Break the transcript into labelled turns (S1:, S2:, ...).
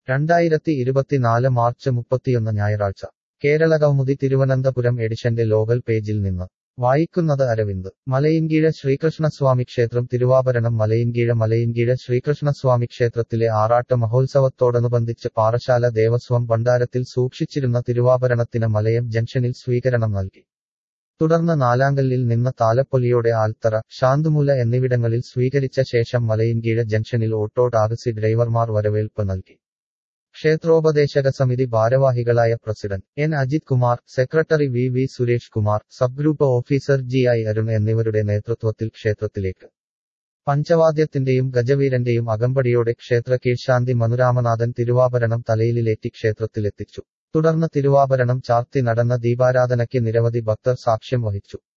S1: രണ്ടായിരത്തി ഇരുപത്തിനാല് മാർച്ച് മുപ്പത്തിയൊന്ന് ഞായറാഴ്ച കേരള കൗമുദി തിരുവനന്തപുരം എഡിഷന്റെ ലോകൽ പേജിൽ നിന്ന് വായിക്കുന്നത് അരവിന്ദ് മലയിൻകീഴ ശ്രീകൃഷ്ണസ്വാമി ക്ഷേത്രം തിരുവാഭരണം മലയിൻകീഴ മലയിൻകീഴ ശ്രീകൃഷ്ണസ്വാമി ക്ഷേത്രത്തിലെ ആറാട്ട് മഹോത്സവത്തോടനുബന്ധിച്ച് പാറശാല ദേവസ്വം ഭണ്ഡാരത്തിൽ സൂക്ഷിച്ചിരുന്ന തിരുവാഭരണത്തിന് മലയം ജംഗ്ഷനിൽ സ്വീകരണം നൽകി തുടർന്ന് നാലാങ്കല്ലിൽ നിന്ന് താലപ്പൊലിയോടെ ആൽത്തറ ശാന്തുമൂല എന്നിവിടങ്ങളിൽ സ്വീകരിച്ച ശേഷം മലയിൻകീഴ ജംഗ്ഷനിൽ ഓട്ടോ ടാക്സി ഡ്രൈവർമാർ വരവേൽപ്പ് നൽകി ക്ഷേത്രോപദേശക സമിതി ഭാരവാഹികളായ president N Ajith Kumar secretary V V Suresh Kumar sub group officer G I Arun എന്നിവരുടെ നേതൃത്വത്തിൽ ക്ഷേത്രത്തിലേക്ക് പഞ്ചവാദ്യത്തിന്റെയും ഗജവീരന്റെയും അകമ്പടിയോടെ ക്ഷേത്ര കീഴ്ശാന്തി മനുരാമനാഥൻ തിരുവാഭരണം തലയിലേറ്റി ക്ഷേത്രത്തിലെത്തിച്ചു തുടർന്ന് തിരുവാഭരണം ചാർത്തി നടന്ന ദീപാരാധനയ്ക്ക് നിരവധി ഭക്തർ സാക്ഷ്യം വഹിച്ചു